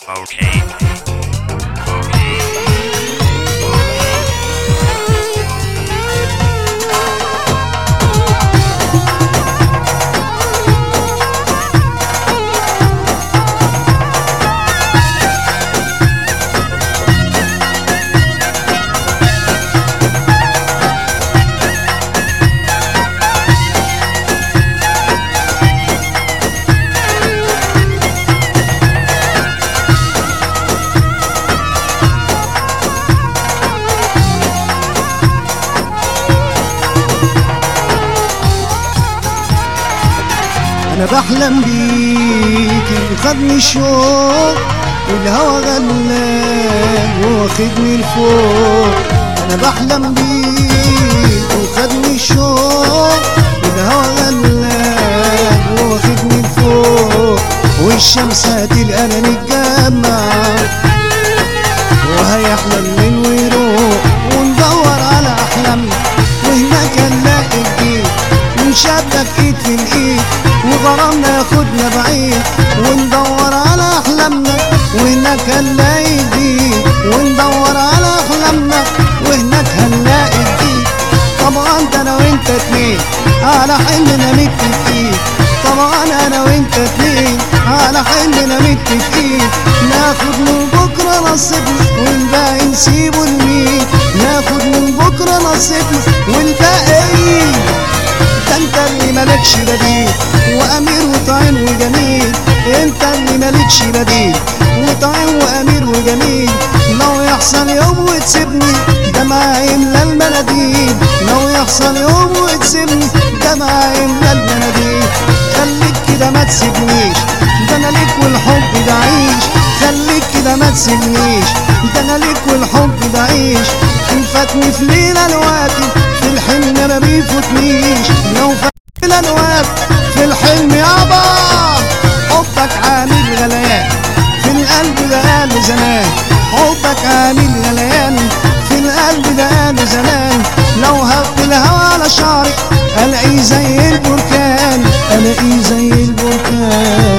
Okay. انا بحلم بيك اللي خدني الشوق والهوى غلاب واخدني لفوق انا بحلم بيك وخدني الشوق والهوى غلاب واخدني لفوق والشمس هتلقانا نتجمع وهيحلى الليل ويروح وندور على احلامنا وهناك نلاقي جديد ونشبك ايد في الايد وغرامنا ياخدنا بعيد وندور على احلامنا وهناك هنلاقي جديد وندور على احلامنا وهناك هنلاقي جديد طبعا ده انا وانت اتنين على حلمنا متفقين طبعا انا وانت اتنين على حلمنا متفقين ناخد من بكره نصيبنا والباقي نسيبه لمين ناخد من بكره نصيبنا والباقي ده انت اللي مالكش بديل وامير وطعين وجميل انت اللي مالكش بديل وطعين وامير وجميل لو يحصل يوم وتسيبني دمع يملى المناديل لو يحصل يوم وتسيبني دمع يملى المناديل خليك كده ما تسيبنيش ده انا ليك والحب ده عيش خليك كده ما تسيبنيش ده انا ليك والحب ده عيش ان فاتني في ليله الوقت في الحلم ما بيفوتنيش لو فاتني الوقت في الحلم يابا حبك عامل غليان في القلب ده قال زمان حبك عامل غليان في القلب ده قال زمان لو هب الهوى على شعري الاقيه زي البركان الاقيه زي البركان